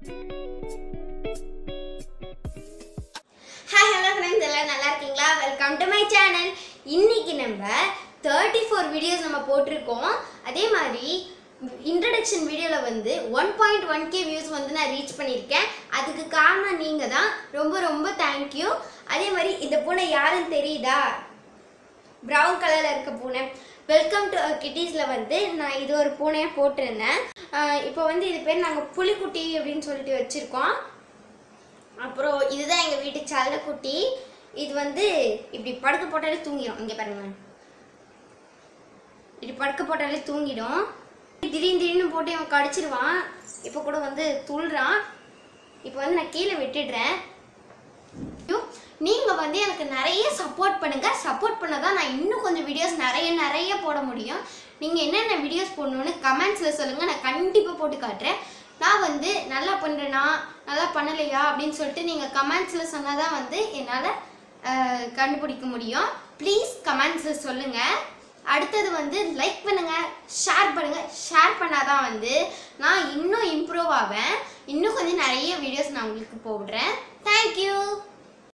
hi hello friends எல்லாம் நல்லா இருக்கீங்களா வெல்கம் டு மை சேனல் இன்னைக்கு நம்ம தேர்ட்டி ஃபோர் வீடியோஸ் நம்ம போட்டிருக்கோம் அதே மாதிரி இன்ட்ரடக்ஷன் வீடியோவில் வந்து one point one K views வந்து நான் ரீச் பண்ணியிருக்கேன் அதுக்கு காரணம் நீங்கள் தான் ரொம்ப ரொம்ப தேங்க்யூ அதே மாதிரி இந்த பூனை யாருன்னு தெரியுதா ப்ரௌன் கலரில் இருக்க பூனை வெல்கம் டு கிட்டீஸில் வந்து நான் இது ஒரு பூனையை போட்டிருந்தேன் ஆஹ் இப்போ வந்து இது பேர் நாங்கள் புலிக்குட்டி அப்படின்னு சொல்லிட்டு வச்சுருக்கோம் அப்புறம் இதுதான் எங்கள் வீட்டு சல்லக்குட்டி இது வந்து இப்படி படுக்க போட்டாலே தூங்கிடும் இங்கே பாருங்க இப்படி படுக்க போட்டாலே தூங்கிடும் திடீர்னு திடீர்னு போட்டு இவன் கடிச்சிருவான் இப்போ கூட வந்து துள்ளுறான் இப்போ வந்து நான் கீழே விட்டுடுறேன் ஐயோ, நீங்க வந்து எனக்கு நிறைய சப்போர்ட் பண்ணுங்க சப்போர்ட் பண்ணாதான் நான் இன்னும் கொஞ்சம் வீடியோஸ் நிறைய நிறைய போட முடியும் நீங்க என்னென்ன வீடியோஸ் போடணும்னு கமெண்ட்ஸ்ல சொல்லுங்க நான் கண்டிப்பா போட்டு காட்டுறேன் நான் வந்து நல்லா பண்றேனா நல்லா பண்ணலையா அப்படின்னு சொல்லிட்டு நீங்க கமெண்ட்ஸ்ல சொன்னாதான் வந்து என்னால அஹ், கண்டுபிடிக்க முடியும் ப்ளீஸ் கமெண்ட்ஸ்ல சொல்லுங்க அடுத்தது வந்து லைக் பண்ணுங்க ஷேர் பண்ணுங்க ஷேர் பண்ணாதான் வந்து நான் இன்னும் இம்ப்ரூவ் ஆவேன் இன்னும் கொஞ்சம் நிறைய வீடியோஸ் நான் உங்களுக்கு போடுறேன் தேங்க்யூ